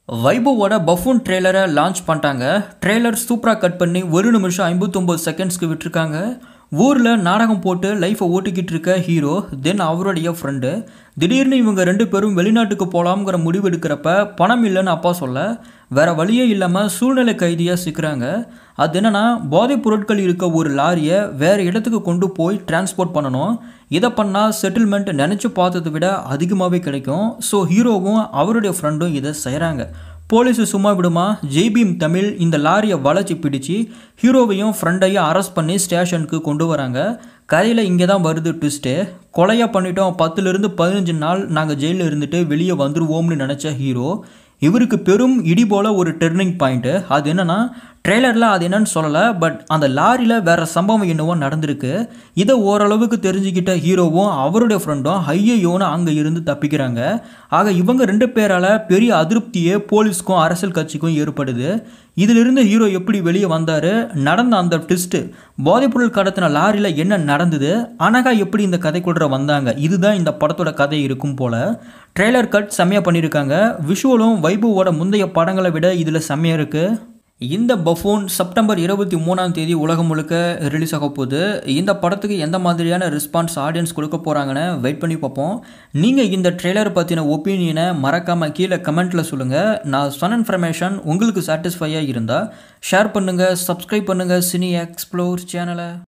வைபவோட buffoon ட்ரெய்லரை launch பண்ணிட்டாங்க trailer சூப்பராக கட் பண்ணி ஒரு நிமிஷம் ஐம்பத்தொம்போது செகண்ட்ஸ்க்கு விட்டுருக்காங்க ஊரில் நாடகம் போட்டு லைஃப்பை ஓட்டிக்கிட்டு இருக்க ஹீரோ தென் அவருடைய ஃப்ரெண்டு திடீர்னு இவங்க ரெண்டு பேரும் வெளிநாட்டுக்கு போகலாம்ங்கிற முடிவு எடுக்கிறப்ப பணம் இல்லைன்னு அப்பா சொல்ல வேற வழியே இல்லாமல் சூழ்நிலை கைதியாக சிக்கிறாங்க அது என்னன்னா போதைப் பொருட்கள் இருக்க ஒரு லாரியை வேறு இடத்துக்கு கொண்டு போய் டிரான்ஸ்போர்ட் பண்ணணும் இதை பண்ணால் செட்டில்மெண்ட் நினச்சி பார்த்ததை விட அதிகமாகவே கிடைக்கும் ஸோ ஹீரோவும் அவருடைய ஃப்ரெண்டும் இதை செய்கிறாங்க போலீஸு சும்மா விடுமா ஜெய்பீம் தமிழ் இந்த லாரியை வளைச்சி பிடிச்சி ஹீரோவையும் ஃப்ரெண்டையும் அரெஸ்ட் பண்ணி ஸ்டேஷனுக்கு கொண்டு வராங்க கதையில் இங்கே தான் வருது ட்விஸ்ட்டு கொலையாக பண்ணிட்டோம் பத்துலேருந்து பதினஞ்சு நாள் நாங்கள் ஜெயிலில் இருந்துட்டு வெளியே வந்துடுவோம்னு நினச்ச ஹீரோ இவருக்கு பெரும் இடி போல ஒரு டெர்னிங் பாயிண்ட்டு அது என்னன்னா ட்ரெய்லரில் அது என்னன்னு சொல்லலை பட் அந்த லாரியில் வேற சம்பவம் என்னவோ நடந்திருக்கு இதை ஓரளவுக்கு தெரிஞ்சுக்கிட்ட ஹீரோவும் அவருடைய ஃப்ரெண்டும் ஐயோன்னு அங்கே இருந்து தப்பிக்கிறாங்க ஆக இவங்க ரெண்டு பேரால் பெரிய அதிருப்தியே போலீஸ்க்கும் அரசியல் கட்சிக்கும் ஏற்படுது இதிலிருந்து ஹீரோ எப்படி வெளியே வந்தார் நடந்த அந்த ட்விஸ்ட்டு போதைப்பொருள் கடத்தின லாரியில் என்ன நடந்தது அனகா எப்படி இந்த கதைக்குள்ள வந்தாங்க இதுதான் இந்த படத்தோட கதை இருக்கும் போல் ட்ரெய்லர் கட் செம்மையாக பண்ணியிருக்காங்க விஷுவலும் வைபவோட முந்தைய படங்களை விட இதில் செம்மையாக இருக்குது இந்த பஃபோன் செப்டம்பர் இருபத்தி மூணாம் தேதி உலகம் முழுக்க ரிலீஸ் ஆக போகுது இந்த படத்துக்கு எந்த மாதிரியான ரெஸ்பான்ஸ் ஆடியன்ஸ் கொடுக்க போகிறாங்கன்னு வெயிட் பண்ணி பார்ப்போம் நீங்கள் இந்த ட்ரெய்லர் பற்றின ஒப்பீனியனை மறக்காமல் கீழே கமெண்ட்டில் சொல்லுங்கள் நான் சொன்ன இன்ஃபர்மேஷன் உங்களுக்கு சாட்டிஸ்ஃபையாக இருந்தால் ஷேர் பண்ணுங்கள் சப்ஸ்கிரைப் பண்ணுங்கள் சினி எக்ஸ்ப்ளோர் சேனலை